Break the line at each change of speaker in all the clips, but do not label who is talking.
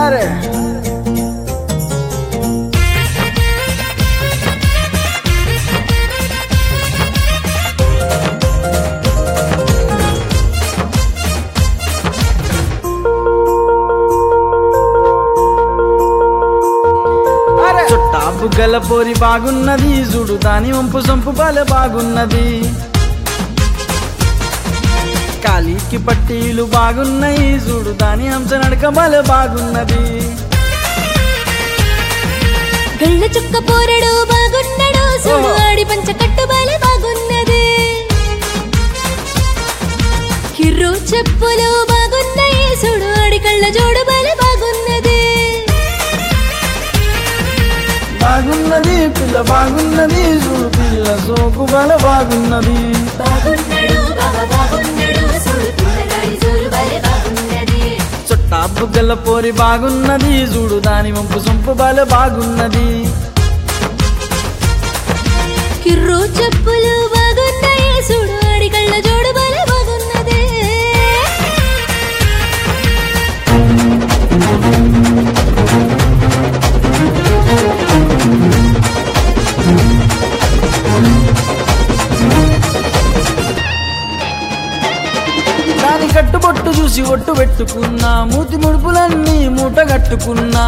అరే చుట్టా బుగ్గల పోరి బాగున్నది చూడు దాని వంపు సొంపు బాల బాగున్నది కాలికి పట్టీలు బాగున్నాయి చూడు దాని హంస నడక బాల బాగున్నది
గళ్ళ చుక్క పోరడు బాగున్నాడు చూడు
ఓ.
ఆడి పంచ కట్టుబాలి బాగున్నది కిర్రు చెప్పులు బాగున్నాయి చూడు ఆడి కళ్ళ జోడు బాలి బాగున్నది
బాగున్నది పిల్ల బాగున్నది చూడు పిల్ల సోకు బాల బాగున్నది
బాగున్నాడు బాబా బాగున్నాడు చూడు పిల్లగాడి జోరు బాలి బాగున్నది
చుట్టా బుగ్గల పోరి బాగున్నది చూడు దాని వంపు సొంపు బాల బాగున్నది
కిర్రు చెప్పులు బాగున్నాయి చూడు ఆడి కళ్ళ జోడు బాలి బాగున్నది
దాని కట్టుబొట్టు చూసి ఒట్టు పెట్టుకున్నా మూతి ముడుపులన్నీ మూట కట్టుకున్నా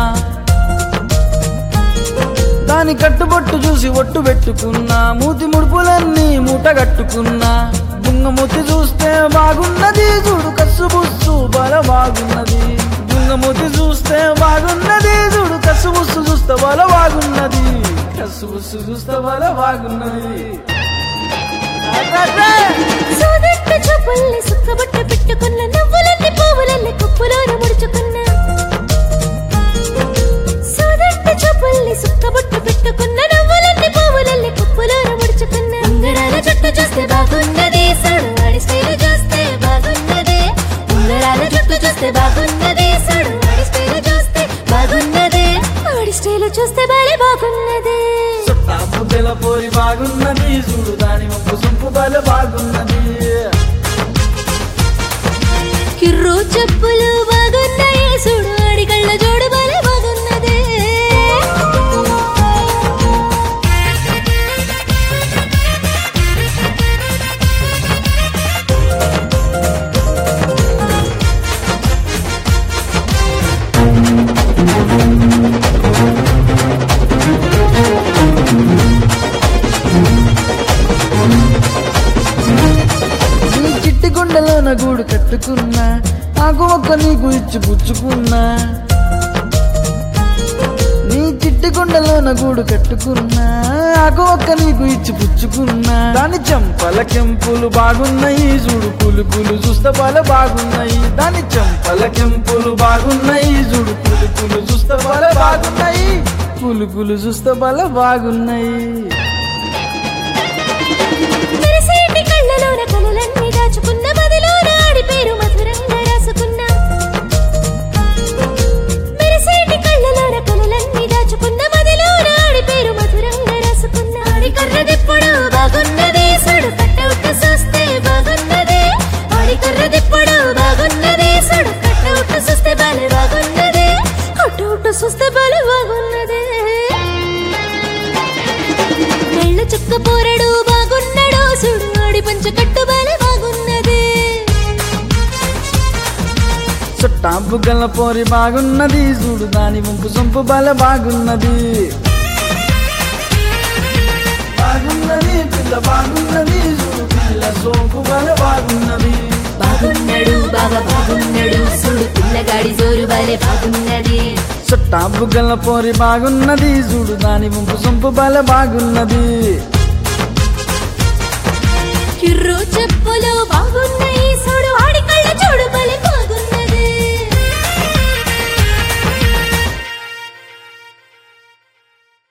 దాని కట్టుబొట్టు చూసి ఒట్టు పెట్టుకున్నా మూతి ముడుపులన్నీ మూట కట్టుకున్నా బుంగమూతి చూస్తే బాగున్నది చూడు కస్సు బుస్సు బల బాగున్నది బుంగమూతి చూస్తే బాగున్నది చూడు కస్సు బుస్సు చూస్తే బల బాగున్నది కస్సు బుస్సు చూస్తే బల బాగున్నది అట్లా
సోదట్ట చూపుల్ని సుక్కబట్ట పెట్టుకున్న నవ్వులన్నీ పువ్వులన్నీ కుప్పులోన ముడుచుకున్న సోదట్ట చూపుల్ని సుక్కబట్ట పెట్టుకున్న నవ్వులన్నీ పువ్వులన్నీ కుప్పులోన ముడుచుకున్న ఉంగరాల జుట్టు చూస్తే బాగున్నది సడు వాడి స్టైల్ చూస్తే బాగున్నది ఉంగరాల జుట్టు చూస్తే బాగున్నది సడు వాడి స్టైల్ చూస్తే బాగున్నది వాడి స్టైల్ చూస్తే బాలే బాగున్నది
చుట్టా బుగ్గల పోరి బాగున్నది చూడు దాని ముప్పు సొంపు బల బాగున్నది
కిర్రు చెప్పులు బాగున్నాయి చూడు ఆడి కళ్ళ జోడు బాలే బాగున్నది
నీ చిట్టి గుండెలోన గూడు కట్టుకున్నా నాకు ఒక్క నీకు ఇచ్చి పుచ్చుకున్నా నీ చిట్టి గుండెలోన గూడు కట్టుకున్నా నాకు ఒక్క నీకు ఇచ్చి పుచ్చుకున్నా దాని చెంపల కెంపులు బాగున్నాయి చూడు పులుపులు చూస్తే బాల బాగున్నాయి దాని చెంపల కెంపులు బాగున్నాయి చూడు పులుపులు చూస్తే బాల బాగున్నాయి పులుపులు చూస్తే బాల బాగున్నాయి
మెరిసేటి కళ్ళలోన కలలన్నీ దాచుకున్న మదిలోన ఆడి పేరు మధురంగా రాసుకున్నా మెరిసేటి కళ్ళలోన కలలన్నీ దాచుకున్న మదిలోన ఆడి పేరు మధురంగా రాసుకున్నా ఆడి కర్రదిప్పుడు బాగున్నది సడు కట్టౌట్ చూస్తే బాగున్నది ఆడి కర్రదిప్పుడు బాగున్నది సడు కట్టౌట్ చూస్తే బాలే బాగున్నది కట్టౌట్ చూస్తే బాలే బాగున్నది కళ్ళ చుక్క పోరడు బాగున్నాడు చూడు ఆడి పంచ కట్టు బాలే బాగున్నది
చుట్టా బుగ్గల పోరి బాగున్నది చూడు దాని ముంపు సొంపు బల బాగున్నది బాగున్నది పిల్ల బాగున్నది చూడు పిల్ల సోపు బల బాగున్నది
బాగున్నాడు బాబా బాగున్నాడు చూడు పిల్లగాడి జోరు బాలే బాగున్నది
చుట్టా బుగ్గల పోరి బాగున్నది చూడు దాని ముంపు సొంపు బల బాగున్నది
కిర్రు చెప్పులు